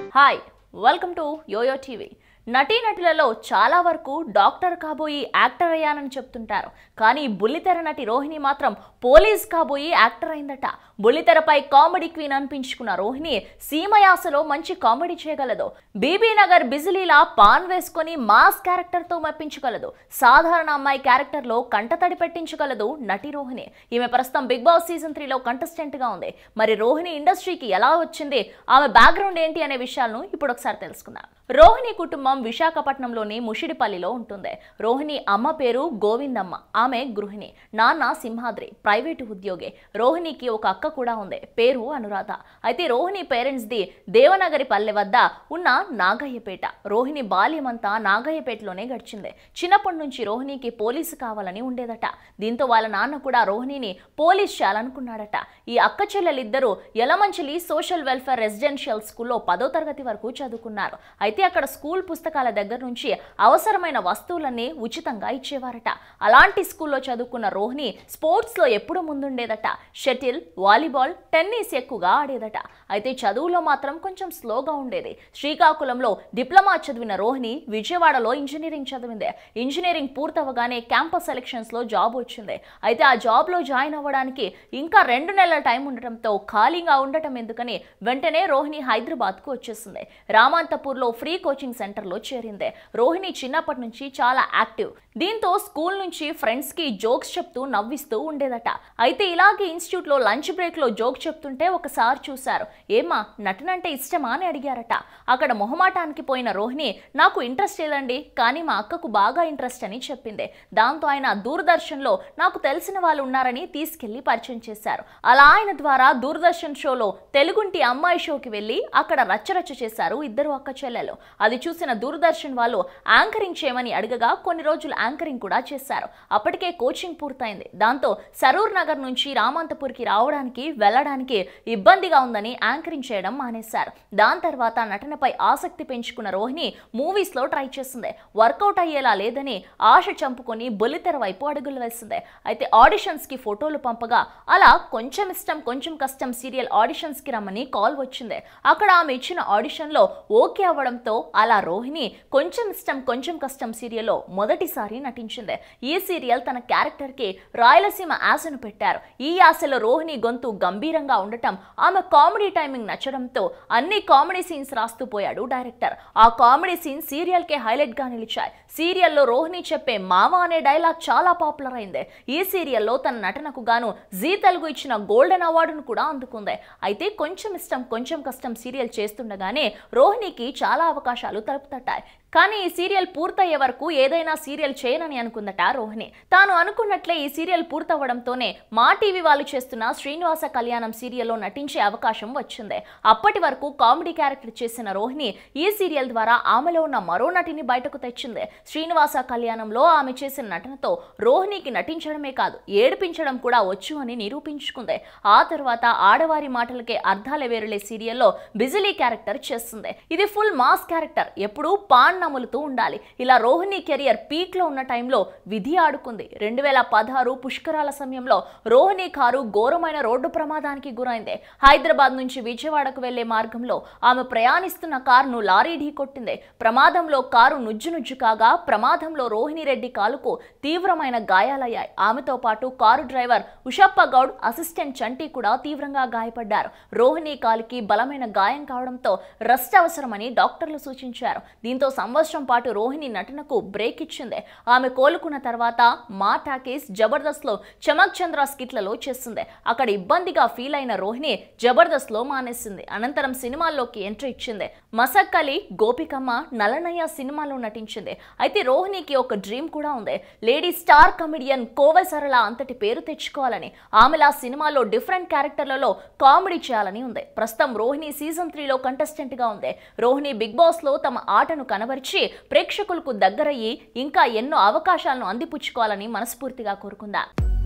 hi welcome to YOYO TV నటీనటులలో చాలా వరకు డాక్టర్ కాబోయి యాక్టర్ అయ్యానని చెప్తుంటారు కానీ బుల్లితెర నటి రోహిణి మాత్రం పోలీస్ కాబోయి యాక్టర్ అయిందట బుల్లితెరపై కామెడీ క్వీన్ అనిపించుకున్న రోహిణి సీమయాసలో మంచి కామెడీ చేయగలదు బీబీ నగర్ బిజిలీలా పాన్ వేసుకొని మాస్ క్యారెక్టర్ తో మెప్పించగలదు సాధారణ అమ్మాయి క్యారెక్టర్ లో కంటతడి పెట్టించగలదు నటి రోహిణి ఈమె ప్రస్తుతం బిగ్ బాస్ సీజన్ త్రీలో కంటెస్టెంట్ గా ఉంది మరి రోహిణి ఇండస్ట్రీకి ఎలా వచ్చింది ఆమె బ్యాక్గ్రౌండ్ ఏంటి అనే విషయాలను ఇప్పుడు ఒకసారి తెలుసుకుందాం రోహిణి కుటుంబం విశాఖపట్నంలోని ముషిడిపల్లిలో ఉంటుంది రోహిణి అమ్మ పేరు గోవిందమ్మ ఆమె గృహిణి నాన్న సింహాద్రి ప్రైవేటు ఉద్యోగి రోహిణికి ఒక అక్క కూడా ఉంది పేరు అనురాధ అయితే రోహిణి పేరెంట్స్ ది దేవనగరి పల్లె వద్ద ఉన్న నాగయ్యపేట రోహిణి బాల్యమంతా నాగయ్యపేటలోనే గడిచింది చిన్నప్పటి నుంచి రోహిణికి పోలీసు కావాలని ఉండేదట దీంతో వాళ్ళ నాన్న కూడా రోహిణిని పోలీస్ చేయాలనుకున్నాడట ఈ అక్క చెల్లెలిద్దరూ యలమంచిలి సోషల్ వెల్ఫేర్ రెసిడెన్షియల్ స్కూల్లో పదో తరగతి వరకు చదువుకున్నారు అయితే అక్కడ స్కూల్ పుస్తకాల దగ్గర నుంచి అవసరమైన వస్తువులన్నీ ఉచితంగా ఇచ్చేవారట అలాంటి స్కూల్లో చదువుకున్న రోహిణి స్పోర్ట్స్లో ఎప్పుడూ ముందుండేదట షటిల్ వాలీబాల్ టెన్నిస్ ఎక్కువగా ఆడేదట అయితే చదువులో మాత్రం కొంచెం స్లోగా ఉండేది శ్రీకాకుళంలో డిప్లొమా చదివిన రోహిణి విజయవాడలో ఇంజనీరింగ్ చదివింది ఇంజనీరింగ్ పూర్తవగానే క్యాంపస్ సెలక్షన్స్ లో జాబ్ వచ్చింది అయితే ఆ జాబ్ లో జాయిన్ అవ్వడానికి ఇంకా రెండు నెలల టైం ఉండటంతో ఖాళీగా ఉండటం ఎందుకని వెంటనే రోహిణి హైదరాబాద్ కు వచ్చేసింది రామాంతపూర్లో ఫ్రీ కోచింగ్ సెంటర్ లో చేరింది రోహిణి చిన్నప్పటి నుంచి చాలా యాక్టివ్ దీంతో స్కూల్ నుంచి ఫ్రెండ్స్ కి జోక్స్ చెప్తూ నవ్విస్తూ ఉండేదట అయితే ఇలాగే ఇన్స్టిట్యూట్ లో లంచ్ బ్రేక్ లో జోక్ చెప్తుంటే ఒకసారి చూశారు ఏమా నటనంటే ఇష్టమా అని అడిగారట అక్కడ మొహమాటానికి పోయిన రోహిణి నాకు ఇంట్రెస్ట్ లేదండి కానీ మా అక్కకు బాగా ఇంట్రెస్ట్ అని చెప్పింది దాంతో ఆయన దూరదర్శన్లో నాకు తెలిసిన వాళ్ళు ఉన్నారని తీసుకెళ్లి పరిచయం చేశారు అలా ఆయన ద్వారా దూరదర్శన్ షోలో తెలుగుంటి అమ్మాయి షోకి వెళ్ళి అక్కడ రచ్చరచ్చ చేశారు ఇద్దరు అక్క చెల్లెలు అది చూసిన దూరదర్శన్ వాళ్ళు యాంకరింగ్ చేయమని అడగగా కొన్ని రోజులు యాంకరింగ్ కూడా చేశారు అప్పటికే కోచింగ్ పూర్తయింది దాంతో సరూర్ నగర్ నుంచి రామంతపూర్కి రావడానికి వెళ్ళడానికి ఇబ్బందిగా ఉందని యాంకరింగ్ చేయడం మానేశారు దాని తర్వాత నటనపై ఆసక్తి పెంచుకున్న రోహిణి మూవీస్ లో ట్రై చేసింది వర్కౌట్ అయ్యేలా లేదని ఆశ చంపుకొని బొల్లితెర వైపు అడుగులు వేసింది అయితే ఆడిషన్స్ కి ఫోటోలు పంపగా అలా కొంచెం ఇష్టం కొంచెం కష్టం సీరియల్ ఆడిషన్స్ కి రమ్మని కాల్ వచ్చింది అక్కడ ఆమె ఇచ్చిన ఆడిషన్ లో ఓకే అవ్వడంతో అలా రోహిణి కొంచెం ఇష్టం కొంచెం కష్టం సీరియల్లో మొదటిసారి నటించింది ఈ సీరియల్ తన క్యారెక్టర్ కి రాయలసీమ యాసను పెట్టారు ఈ యాసలో రోహిణి గొంతు గంభీరంగా ఉండటం ఆమె కామెడీ టైమింగ్ నచ్చడంతో అన్ని కామెడీ సీన్స్ రాస్తూ పోయాడు డైరెక్టర్ ఆ కామెడీ సీన్ సీరియల్ కే హైలైట్ గా నిలిచాయి సీరియల్లో రోహిణి చెప్పే మామ అనే డైలాగ్ చాలా పాపులర్ అయింది ఈ సీరియల్లో తన నటనకు గాను జీ తెలుగు ఇచ్చిన గోల్డెన్ అవార్డును కూడా అందుకుంది అయితే కొంచెం ఇష్టం కొంచెం కష్టం సీరియల్ చేస్తుండగానే రోహిణికి చాలా అవకాశాలు తలుపుతట్టాయి కానీ ఈ సీరియల్ పూర్తయ్యే వరకు ఏదైనా సీరియల్ చేయనని అనుకుందట రోహిణి తాను అనుకున్నట్లే ఈ సీరియల్ పూర్తవడంతోనే మా టీవీ వాళ్ళు చేస్తున్న శ్రీనివాస కళ్యాణం సీరియల్లో నటించే అవకాశం వచ్చింది అప్పటి వరకు కామెడీ క్యారెక్టర్ చేసిన రోహిణి ఈ సీరియల్ ద్వారా ఆమెలో ఉన్న మరో నటిని బయటకు తెచ్చింది శ్రీనివాస కళ్యాణంలో ఆమె చేసిన నటనతో రోహిణికి నటించడమే కాదు ఏడిపించడం కూడా వచ్చు అని నిరూపించుకుంది ఆ తర్వాత ఆడవారి మాటలకే అర్థాల వేరులే సీరియల్లో బిజిలీ క్యారెక్టర్ చేస్తుంది ఇది ఫుల్ మాస్ క్యారెక్టర్ ఎప్పుడూ పాన్ నములుతూ ఉండాలి ఇలా రోహిణి కెరియర్ పీక్ లో ఉన్న టైంలో విధి ఆడుకుంది రెండు వేల పదహారు పుష్కరాల సమయంలో రోహిణి కారు ఘోరమైన రోడ్డు ప్రమాదానికి గురైంది హైదరాబాద్ నుంచి విజయవాడకు వెళ్లే మార్గంలో ఆమె ప్రయాణిస్తున్న కారును లారీ ఢీకొట్టింది ప్రమాదంలో కారు నుజ్జు నుజ్జు కాగా ప్రమాదంలో రోహిణి రెడ్డి కాలుకు తీవ్రమైన గాయాలయ్యాయి ఆమెతో పాటు car driver Ushappa Goud assistant Chanti కూడా తీవ్రంగా గాయపడ్డారు రోహిణి కాలుకి బలమైన గాయం కావడంతో రెస్ట్ అవసరమని డాక్టర్లు సూచించారు దీంతో సంవత్సరం పాటు రోహిణి నటనకు బ్రేక్ ఇచ్చింది ఆమె కోలుకున్న తర్వాత మా టాకీస్ జబర్దస్త్ లో చమక్ చంద్ర స్కిట్లలో చేస్తుంది అక్కడ ఇబ్బందిగా ఫీల్ అయిన రోహిణి జబర్దస్త్ లో మానేసింది అనంతరం సినిమాల్లోకి ఎంట్రీ ఇచ్చింది మసక్ అలీ గోపికమ్మ నలనయ్య సినిమాలో నటించింది అయితే రోహిణికి ఒక డ్రీమ్ కూడా ఉంది లేడీ స్టార్ కమెడియన్ కోవె సరళ అంతటి పేరు తెచ్చుకోవాలని ఆమెలా సినిమాలో డిఫరెంట్ క్యారెక్టర్లలో కామెడీ చేయాలని ఉంది ప్రస్తుతం రోహిణి సీజన్ త్రీలో కంటెస్టెంట్ గా ఉంది రోహిణి బిగ్ బాస్ లో తమ ఆటను కనబరిచి ప్రేక్షకులకు దగ్గరయ్యి ఇంకా ఎన్నో అవకాశాలను అందిపుచ్చుకోవాలని మనస్ఫూర్తిగా కోరుకుందా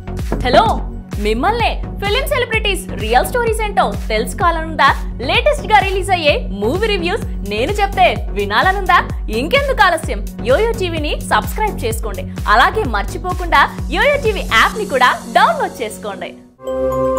హలో మిమ్మల్నే ఫిలిం సెలబ్రిటీస్ రియల్ స్టోరీస్ ఏంటో తెలుసుకోవాలనుందా లేటెస్ట్ గా రిలీజ్ అయ్యే మూవీ రివ్యూస్ నేను చెప్తే వినాలనుందా ఇంకెందుకు ఆలస్యం యోయో టీవీని సబ్స్క్రైబ్ చేసుకోండి అలాగే మర్చిపోకుండా యోయో టీవీ యాప్ ని కూడా డౌన్లోడ్ చేసుకోండి